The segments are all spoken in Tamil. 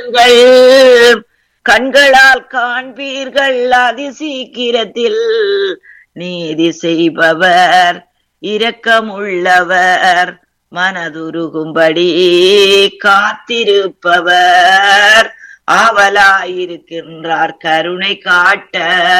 திரும்புங்கள் கண்களால் காண்பீர்கள் அதிசீக்கிரத்தில் நீதி செய்பவர் இரக்கமுள்ளவர் மனதுருகும்படி காத்திருப்பவர் ஆவலாயிருக்கின்றார் கருணை காட்ட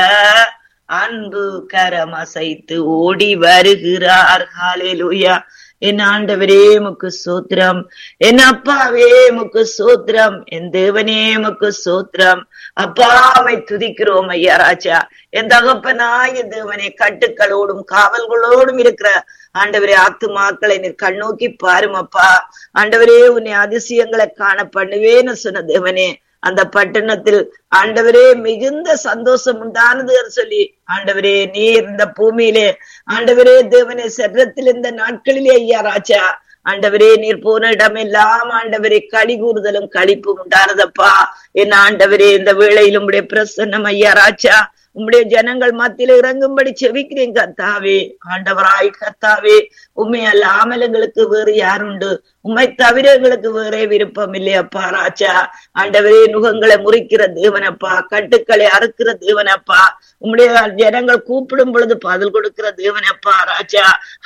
அன்பு கரமசைத்து ஓடி வருகிறார் ஹalleluya என் ஆண்டவரே முக்கு சோத்திரம் என் அப்பாவே முக்கு சோத்திரம் என் தேவனே முக்கு சோத்திரம் அப்பாவை துதிக்கிறோம் ஐயா ராஜா என் தகப்பனாய தேவனே கட்டுக்களோடும் காவல்களோடும் இருக்கிற ஆண்டவரே ஆத்துமாக்களை நீர் கண்ணோக்கி பாரும் அப்பா ஆண்டவரே உன்னை அதிசயங்களை காண பண்ணுவேன்னு சொன்ன தேவனே அந்த பட்டணத்தில் ஆண்டவரே மிகுந்த சந்தோஷம் உண்டானது என்று சொல்லி ஆண்டவரே நீர் இந்த பூமியிலே ஆண்டவரே தேவனே சரத்தில் இந்த நாட்களிலே ஐயா ராஜா ஆண்டவரே நீர் போன இடமெல்லாம் ஆண்டவரே களி கூறுதலும் களிப்பும் உண்டானதப்பா என் ஆண்டவரே இந்த வேளையில் உம்முடைய பிரசன்னம் ஐயா ராஜா உம்முடைய ஜனங்கள் மத்தியில இறங்கும்படி செவிக்கிறேன் கத்தாவே ஆண்டவராய் கத்தாவே உண்மை அல்லாமல் எங்களுக்கு வேறு யாருண்டு உண்மை தவிர எங்களுக்கு வேறே விருப்பம் இல்லையப்பா ராஜா ஆண்டவரே நுகங்களை முறிக்கிற தேவனப்பா கட்டுக்களை அறுக்கிற தேவனப்பா உம்முடைய ஜனங்கள் கூப்பிடும் பொழுது பதில் கொடுக்கிற தேவனப்பா ராஜா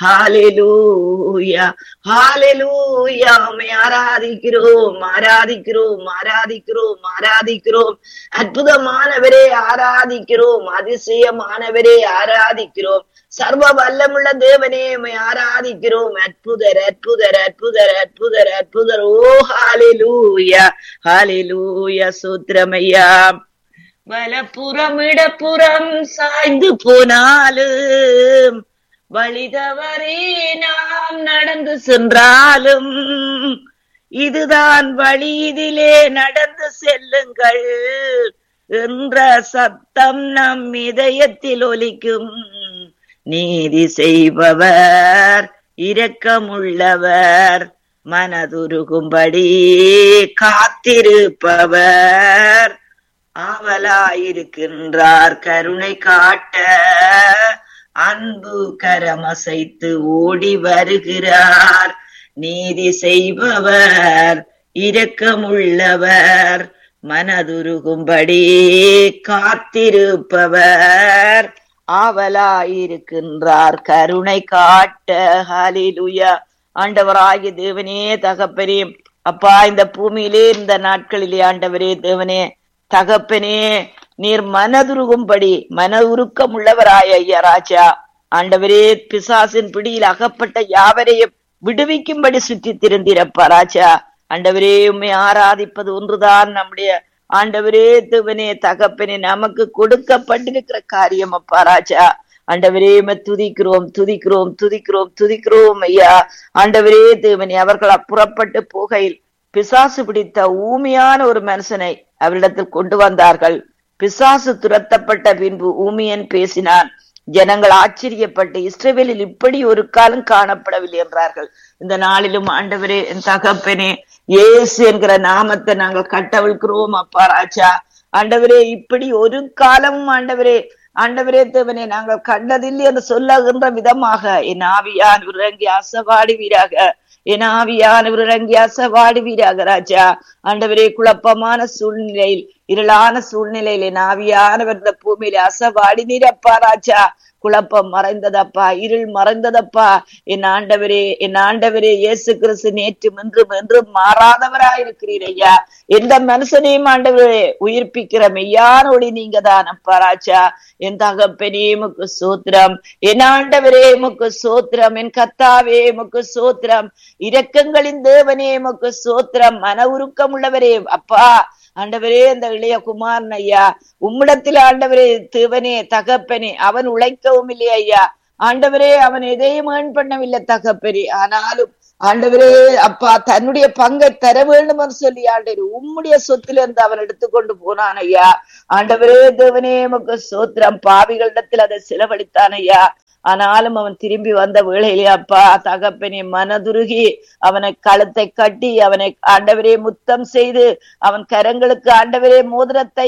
ஹாலேலூயா ஹாலேலூயா உம்மை ஆராதிக்கிறோம் ஆராதிக்கிறோம் ஆராதிக்கிறோம் ஆராதிக்கிறோம் அற்புதமானவரே ஆராதிக்கிறோம் அதிசயமானவரே ஆராதிக்கிறோம் சர்வ வல்லமுள்ள தேவனே உம்மை ஆராதிக்கிறோம் அற்புதர் அற்புதர் அற்புதர் அற்புதர் அற்புதர் ஓ ஹாலேலூயா ஹாலேலூயா சூத்திரமையா வலப்புறம் இடப்புறம் சாய்ந்து போனாலும் வழிதவறி நாம் நடந்து சென்றாலும் இதுதான் வழி இதிலே நடந்து செல்லுங்கள் என்ற சத்தம் நம் இதயத்தில் ஒலிக்கும் நீதி செய்பவர் இரக்கமுள்ளவர் மனதுருகும்படி காத்திருப்பவர் ஆவலாயிருக்கின்றார் கருணை காட்ட அன்பு கரமசைத்து ஓடி வருகிறார் நீதி செய்பவர் இரக்கமுள்ளவர் மனதுருகும்படி காத்திருப்பவர் ஆவலாயிருக்கின்றார் கருணை காட்ட ஹலிலுயா ஆண்டவராகிய தேவனே தகப்பனே அப்பா இந்த பூமியிலே இந்த நாட்களிலே ஆண்டவரே தேவனே தகப்பனே நீர் மனதுருகும்படி மன உருக்கம் உள்ளவராய ஐயா ராஜா ஆண்டவரே பிசாசின் பிடியில் அகப்பட்ட யாவரையும் விடுவிக்கும்படி சுற்றி திருந்திரப்பா ராஜா ஆண்டவரே உண்மை ஆராதிப்பது ஒன்றுதான் நம்முடைய ஆண்டவரே தேவனே தகப்பனே நமக்கு கொடுக்கப்பட்டிருக்கிற காரியம் அப்பா ராஜா ஆண்டவரே துதிக்கிறோம் துதிக்கிறோம் துதிக்கிறோம் துதிக்கிறோம் ஐயா ஆண்டவரே தேவனே அவர்கள் புறப்பட்டு போகையில் பிசாசு பிடித்த ஊமையான ஒரு மனுஷனை அவரிடத்தில் கொண்டு வந்தார்கள் பிசாசு துரத்தப்பட்ட பின்பு ஊமியன் பேசினான் ஜனங்கள் ஆச்சரியப்பட்டு இஸ்ரேவேலில் இப்படி ஒரு காலம் காணப்படவில்லை என்றார்கள் இந்த நாளிலும் ஆண்டவரே என் தகப்பனே இயேசு என்கிற நாமத்தை நாங்கள் கட்டவிழ்கிறோம் அப்பா ராஜா ஆண்டவரே இப்படி ஒரு காலமும் ஆண்டவரே ஆண்டவரே தேவனே நாங்கள் கண்டதில்லை என்று சொல்லுகின்ற விதமாக என் ஆவியான் இறங்கி அசவாடுவீராக என் ஆவியானவர் இறங்கி அசவாடுவீராக ராஜா ஆண்டவரே குழப்பமான சூழ்நிலையில் இருளான சூழ்நிலையில் என் ஆவியானவர் இந்த பூமியில அசவாடி நீரப்பா ராஜா குழப்பம் மறைந்ததப்பா இருள் மறைந்ததப்பா என் ஆண்டவரே என் ஆண்டவரே இயேசு கிறிஸ்து நேற்று என்றும் என்றும் மாறாதவராயிருக்கிறீர் ஐயா எந்த மனுஷனையும் ஆண்டவரே உயிர்ப்பிக்கிற மெய்யான ஒளி நீங்க தான் அப்பா ராஜா என் தகப்பனே முக்கு சோத்திரம் என் ஆண்டவரே முக்கு சோத்திரம் என் கத்தாவே முக்கு சோத்திரம் இரக்கங்களின் தேவனே முக்கு சோத்திரம் மன உருக்கம் உள்ளவரே அப்பா ஆண்டவரே அந்த இளைய குமாரன் ஐயா உம்மிடத்தில் ஆண்டவரே தேவனே தகப்பனே அவன் உழைக்கவும் இல்லை ஐயா ஆண்டவரே அவன் எதையும் ஏன் பண்ணவில்லை தகப்பனே ஆனாலும் ஆண்டவரே அப்பா தன்னுடைய பங்கை தர வேண்டும் என்று சொல்லி ஆண்டவர் உம்முடைய சொத்திலிருந்து அவன் எடுத்துக்கொண்டு போனான் ஐயா ஆண்டவரே தேவனே நமக்கு சோத்திரம் பாவிகளிடத்தில் அதை செலவழித்தான் ஐயா ஆனாலும் அவன் திரும்பி வந்த வேளையிலே அப்பா தகப்பனே மனதுருகி அவனை கழுத்தை கட்டி அவனை ஆண்டவரே முத்தம் செய்து அவன் கரங்களுக்கு ஆண்டவரே மோதிரத்தையும்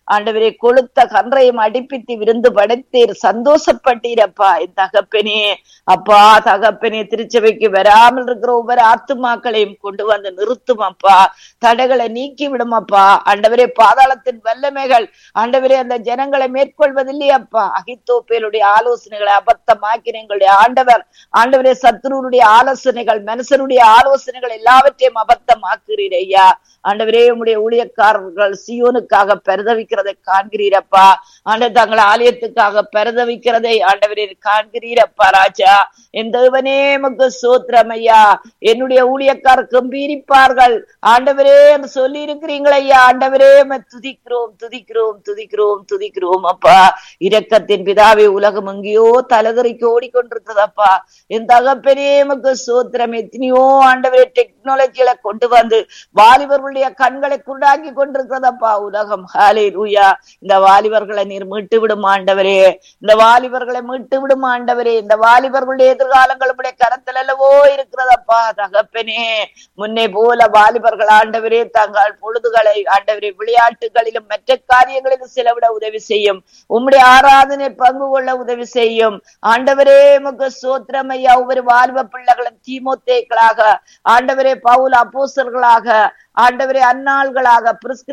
ஆண்டவரே கொளுத்த கன்றையும் அடிப்பித்து விருந்து படைத்தீர் சந்தோஷப்பட்டீரப்பா என் தகப்பனே அப்பா தகப்பனே திருச்சபைக்கு வராமல் இருக்கிற ஒவ்வொரு ஆத்துமாக்களையும் கொண்டு வந்து நிறுத்தும் அப்பா தடைகளை நீக்கி விடும் அப்பா ஆண்டவரே பாதாளத்தின் வல்லமைகள் ஆண்டவரே அந்த ஜனங்களை மேற்கொள்வதில்லையப்பா அகித்தோப்பேலுடைய ஆலோசனைகளை அபத்தமாக்கின எங்களுடைய ஆண்டவர் ஆண்டவரே சத்ருனுடைய ஆலோசனைகள் மனுஷனுடைய ஆலோசனைகள் எல்லாவற்றையும் அபத்தமாக்குறீர் ஐயா ஆண்டவரே உடைய ஊழியக்காரர்கள் சியோனுக்காக பரிதவிக்கிறதை காண்கிறீரப்பா ஆண்டவர் தங்கள் ஆலயத்துக்காக பரிதவிக்கிறதை ஆண்டவரே காண்கிறீரப்பா ராஜா என் தேவனே மக்கு சோத்திரம் ஐயா என்னுடைய ஊழியக்கார் கம்பீரிப்பார்கள் ஆண்டவரே என்று சொல்லி இருக்கிறீங்களே ஐயா ஆண்டவரே உம்மை துதிக்கிறோம் துதிக்கிறோம் துதிக்கிறோம் துதிக்கிறோம் அப்பா இரக்கத்தின் பிதாவே உலகம் எங்கேயோ தலகறிக்கு ஓடிக்கொண்டிருக்கிறதப்பா என் தகப்பனே மக்கு சோத்திரம் எத்தனையோ ஆண்டவரே டெக்னாலஜிகளை கொண்டு வந்து வாலிபர்களுடைய கண்களை குருடாக்கி கொண்டிருக்கிறதப்பா உலகம் ஹாலே ரூயா இந்த வாலிபர்களை நீர் மீட்டு விடும் ஆண்டவரே இந்த வாலிபர்களை மீட்டு விடும் ஆண்டவரே இந்த வாலிபர்களுடைய எதிர்காலங்கள் உடைய கரத்தில் அல்லவோ இருக்கிறதப்பா தகப்பனே முன்னே போல வாலிபர்கள் ஆண்டவரே தங்கள் பொழுதுகளை ஆண்டவரே விளையாட்டுகளிலும் மற்ற காரியங்களிலும் செலவிட உதவி செய்யும் உம்முடைய ஆராதனை பங்கு கொள்ள உதவி செய்யும் ஆண்டவரே முக சோத்திரம் ஐயா ஒவ்வொரு வாலிப பிள்ளைகளும் தீமோத்தேக்களாக ஆண்டவரே பவுல் அப்போசர்களாக ஆண்டவரே அன்னாள்களாக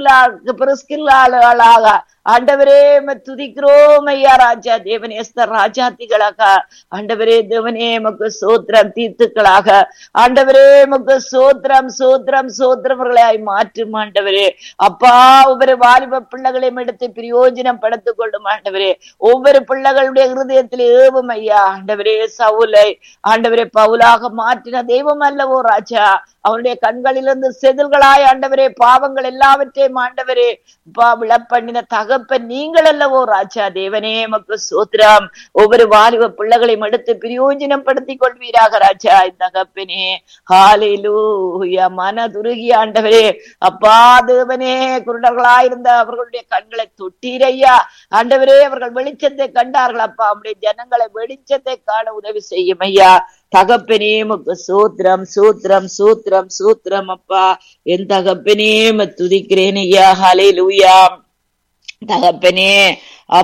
பிரிஸ்கில்லாளாக ஆண்டவரே உம்மை துதிக்கிறோம் ஐயா ராஜா தேவன் எஸ்தர் ராஜாத்திகளாக ஆண்டவரே தேவனே மக்கு சோத்திரம் தீர்த்துக்களாக ஆண்டவரே மக்கு சோத்திரம் சோத்திரம் சோத்திரவர்களாய் மாற்றும் ஆண்டவரே அப்பா ஒவ்வொரு வாலிப பிள்ளைகளையும் எடுத்து பிரயோஜனம் படுத்திக் கொள்ளும் ஆண்டவரே ஒவ்வொரு பிள்ளைகளுடைய இருதயத்தில் ஏவும் ஐயா ஆண்டவரே சவுலை ஆண்டவரே பவுலாக மாற்றின தெய்வம் அல்லவோ ராஜா அவனுடைய கண்களிலிருந்து செதில்களாய் ஆண்டவரே பாவங்கள் எல்லாவற்றையும் ஆண்டவரே விழப்பண்ணின தகப்பன் நீங்கள் அல்லவோ ராஜா தேவனே மக்கு சோத்திரம் ஒவ்வொரு வாலிப பிள்ளைகளையும் எடுத்து பிரயோஜனம் படுத்திக் கொள்வீராக ராஜா தகப்பனே ஹாலிலூயா மனதுருகி ஆண்டவரே அப்பா தேவனே குருடர்களாயிருந்த அவர்களுடைய கண்களை தொட்டீரையா ஆண்டவரே அவர்கள் வெளிச்சத்தை கண்டார்கள் அப்பா அவருடைய ஜனங்களை வெளிச்சத்தை காண உதவி செய்யும் ஐயா தகப்பனே முக்கு சூத்திரம் சூத்திரம் சூத்திரம் சூத்திரம் அப்பா என் தகப்பனே துதிக்கிறேன் ஐயா ஹலே லூயா தகப்பனே